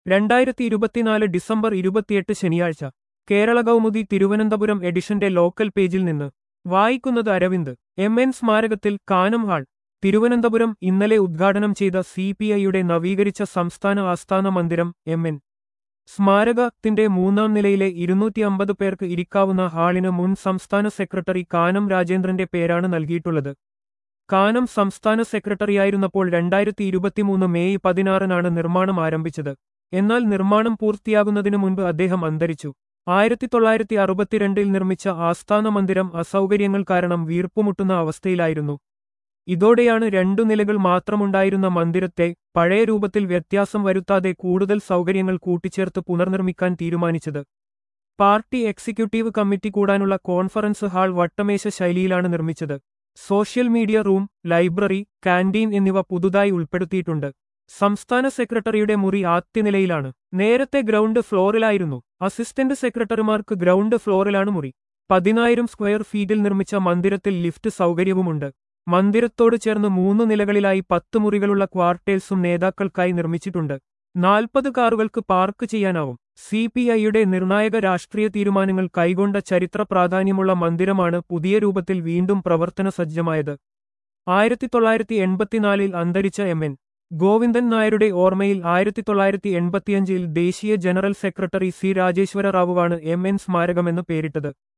രണ്ടായിരത്തി ഇരുപത്തിനാല് ഡിസംബർ ഇരുപത്തിയെട്ട് ശനിയാഴ്ച കേരള കൗമുദി തിരുവനന്തപുരം എഡിഷന്റെ ലോക്കൽ പേജിൽ നിന്ന് വായിക്കുന്നത് അരവിന്ദ് എം എൻ സ്മാരകത്തിൽ കാനം ഹാൾ തിരുവനന്തപുരം ഇന്നലെ ഉദ്ഘാടനം ചെയ്ത സി പി ഐയുടെ നവീകരിച്ച സംസ്ഥാന ആസ്ഥാന മന്ദിരം എം എൻ സ്മാരകത്തിന്റെ മൂന്നാം നിലയിലെ ഇരുന്നൂറ്റി അമ്പത് പേർക്ക് ഇരിക്കാവുന്ന ഹാളിന് മുൻ സംസ്ഥാന സെക്രട്ടറി കാനം രാജേന്ദ്രന്റെ പേരാണ് നൽകിയിട്ടുള്ളത് കാനം സംസ്ഥാന സെക്രട്ടറിയായിരുന്നപ്പോൾ രണ്ടായിരത്തി ഇരുപത്തിമൂന്ന് മെയ് പതിനാറിനാണ് നിർമ്മാണം ആരംഭിച്ചത് എന്നാൽ നിർമ്മാണം പൂർത്തിയാകുന്നതിനു മുൻപ് അദ്ദേഹം അന്തരിച്ചു ആയിരത്തി തൊള്ളായിരത്തി അറുപത്തിരണ്ടിൽ നിർമ്മിച്ച ആസ്ഥാന മന്ദിരം അസൗകര്യങ്ങൾ കാരണം വീർപ്പുമുട്ടുന്ന അവസ്ഥയിലായിരുന്നു ഇതോടെയാണ് രണ്ടു നിലകൾ മാത്രമുണ്ടായിരുന്ന മന്ദിരത്തെ പഴയ രൂപത്തിൽ വ്യത്യാസം വരുത്താതെ കൂടുതൽ സൗകര്യങ്ങൾ കൂട്ടിച്ചേർത്ത് പുനർനിർമ്മിക്കാൻ തീരുമാനിച്ചത് പാർട്ടി എക്സിക്യൂട്ടീവ് കമ്മിറ്റി കൂടാനുള്ള കോൺഫറൻസ് ഹാൾ വട്ടമേശ ശൈലിയിലാണ് നിർമ്മിച്ചത് social media room library canteen എന്നിവ പുതുതായി ഉൾപ്പെടുത്തിയിട്ടുണ്ട് സംസ്ഥാന സെക്രട്ടറിയുടെ മുറി ആദ്യനിലയിലാണ് നേരത്തെ ഗ്രൗണ്ട് ഫ്ലോറിലായിരുന്നു അസിസ്റ്റന്റ് സെക്രട്ടറിമാർക്ക് ഗ്രൗണ്ട് ഫ്ലോറിലാണ് മുറി പതിനായിരം സ്ക്വയർ ഫീറ്റിൽ നിർമ്മിച്ച മന്ദിരത്തിൽ ലിഫ്റ്റ് സൗകര്യവുമുണ്ട് മന്ദിരത്തോട് ചേർന്ന് മൂന്ന് നിലകളിലായി പത്ത് മുറികളുള്ള ക്വാർട്ടേഴ്സും നേതാക്കൾക്കായി നിർമ്മിച്ചിട്ടുണ്ട് നാൽപ്പത് കാറുകൾക്ക് പാർക്ക് ചെയ്യാനാവും സി പി ഐയുടെ നിർണായക രാഷ്ട്രീയ തീരുമാനങ്ങൾ കൈകൊണ്ട ചരിത്ര പ്രാധാന്യമുള്ള മന്ദിരമാണ് പുതിയ രൂപത്തിൽ വീണ്ടും പ്രവർത്തന സജ്ജമായത് ആയിരത്തി തൊള്ളായിരത്തി എൺപത്തിനാലിൽ അന്തരിച്ച എം എൻ ഗോവിന്ദൻ നായരുടെ ഓർമ്മയിൽ ആയിരത്തി തൊള്ളായിരത്തി എൺപത്തിയഞ്ചിൽ ദേശീയ ജനറൽ സെക്രട്ടറി സി രാജേശ്വര റാവുവാണ് എം എൻ സ്മാരകമെന്ന് പേരിട്ടത്